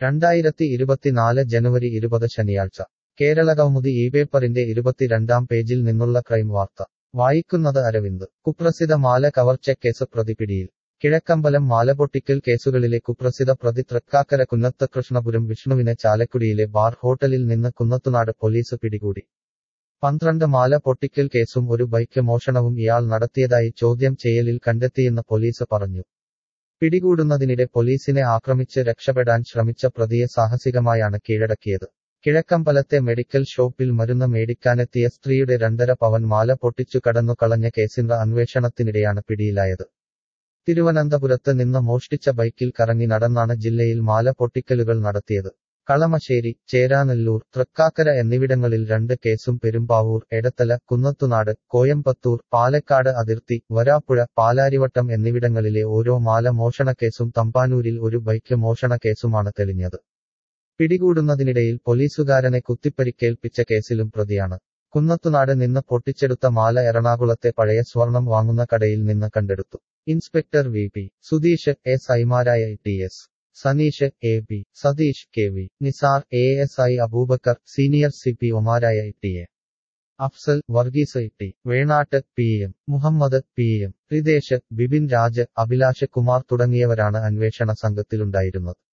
രണ്ടായിരത്തി ഇരുപത്തിനാല് ജനുവരി ഇരുപത് ശനിയാഴ്ച കേരളകൗമുദി ഈ പേപ്പറിന്റെ ഇരുപത്തിരണ്ടാം പേജിൽ നിന്നുള്ള ക്രൈം വാർത്ത വായിക്കുന്നത് അരവിന്ദ് കുപ്രസിദ്ധ മാല കവർച്ചക്കേസ് പ്രതി പിടിയിൽ കിഴക്കമ്പലം മാലപൊട്ടിക്കൽ കേസുകളിലെ കുപ്രസിദ്ധ പ്രതി തൃക്കാക്കര കുന്നത്ത് കൃഷ്ണപുരം വിഷ്ണുവിനെ ചാലക്കുടിയിലെ ബാർ ഹോട്ടലിൽ നിന്ന് കുന്നത്തുനാട് പോലീസ് പിടികൂടി പന്ത്രണ്ട് മാല പൊട്ടിക്കൽ കേസും ഒരു ബൈക്ക് മോഷണവും ഇയാൾ നടത്തിയതായി ചോദ്യം ചെയ്യലിൽ കണ്ടെത്തിയെന്ന് പോലീസ് പറഞ്ഞു പിടികൂടുന്നതിനിടെ പോലീസിനെ ആക്രമിച്ച് രക്ഷപ്പെടാൻ ശ്രമിച്ച പ്രതിയെ സാഹസികമായാണ് കീഴടക്കിയത് കിഴക്കമ്പലത്തെ മെഡിക്കൽ ഷോപ്പിൽ മരുന്ന് മേടിക്കാനെത്തിയ സ്ത്രീയുടെ രണ്ടര പവൻ മാല പൊട്ടിച്ചു കടന്നു കളഞ്ഞ കേസിന്റെ അന്വേഷണത്തിനിടെയാണ് പിടിയിലായത് തിരുവനന്തപുരത്ത് നിന്ന് മോഷ്ടിച്ച ബൈക്കിൽ കറങ്ങി നടന്നാണ് ജില്ലയിൽ മാല പൊട്ടിക്കലുകൾ നടത്തിയത് കളമശ്ശേരി ചേരാനെല്ലൂർ തൃക്കാക്കര എന്നിവിടങ്ങളിൽ രണ്ട് കേസും പെരുമ്പാവൂർ എടത്തല കുന്നത്തുനാട് കോയമ്പത്തൂർ പാലക്കാട് അതിർത്തി വരാപ്പുഴ പാലാരിവട്ടം എന്നിവിടങ്ങളിലെ ഓരോ മാല മോഷണക്കേസും തമ്പാനൂരിൽ ഒരു ബൈക്ക് മോഷണക്കേസുമാണ് തെളിഞ്ഞത് പിടികൂടുന്നതിനിടയിൽ പോലീസുകാരനെ കുത്തിപ്പരിക്കേൽപ്പിച്ച കേസിലും പ്രതിയാണ് കുന്നത്തുനാട് നിന്ന് പൊട്ടിച്ചെടുത്ത മാല എറണാകുളത്തെ പഴയ സ്വർണം വാങ്ങുന്ന കടയിൽ നിന്ന് കണ്ടെടുത്തു inspector V P Sudheesh S ഐമാരായ T S Saneesh A P Satheesh K V Nisar A S I Aboobacker senior C P ഒമാരായ T A Afsal Varghese T Venattu P M Muhammad P M Ritesh Bipin Raj Abhilash Kumar തുടങ്ങിയവരാണ് അന്വേഷണ സംഘത്തിലുണ്ടായിരുന്നത്